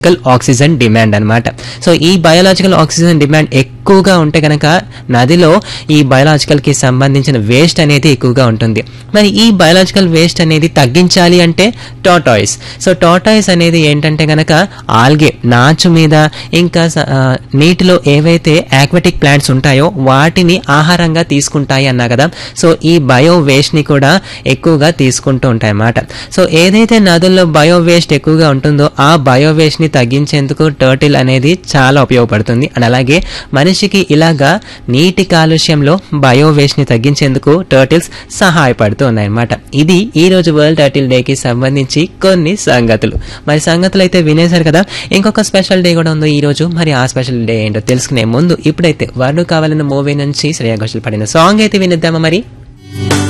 oxygen demand అన్నమాట so ఈ biological oxygen demand ఎక్కువగా ఉంటే కనుక నదిలో ఈ బయోలాజికల్ కి సంబంధించిన వేస్ట్ అనేది ఎక్కువగా ఉంటుంది మరి ఈ బయోలాజికల్ వేస్ట్ అనేది తగ్గించాలి అంటే టాటాయిస్ సో టాటాయిస్ అనేది ఏంటంటే కనుక ఆల్గే నాచు మీద ఇంకా స- ఆ, నీటిలో ఏవైతే ఆక్వాటిక్ ప్లాంట్స్ ఉంటాయో వాటిని ఆహారంగా తీసుకుంటాయి అన్నా కదా సో ఈ బయో వేస్ట్ ని కూడా ఎక్కువగా తీసుకుంటూ ఉంటాయి అన్నమాట సో ఏదైతే నదుల్లో బయో వేస్ట్ ఎక్కువగా ఉంటుందో ఆ బయో వేస్ట్ ని తగ్గించేందుకు టర్టిల్ అనేది చాలా ఉపయోగపడుతుంది అండ్ అలాగే మనిషికి ఇలాగా నీటి కాలుష్యంలో బయో వేస్ట్ ని తగ్గించేందుకు టర్టిల్స్ సహాయపడుతూ ఉన్నాయన్నమాట ఇది ఈ రోజు వరల్డ్ టర్టిల్ డే కి సంబంధించి కొన్ని సంగతులు మరి సంగతులు అయితే వినేశారు కదా ఇంకొక స్పెషల్ డే కూడా ఉంది ఈ రోజు మరి ఆ స్పెషల్ డే ఏంటో తెలుసుకునే ముందు ఇప్పుడైతే వర్ణు కావాలన్న మూవీ నుంచి శ్రేయా ఘోషల్ పడిన సాంగ్ అయితే వినిద్దామా మరి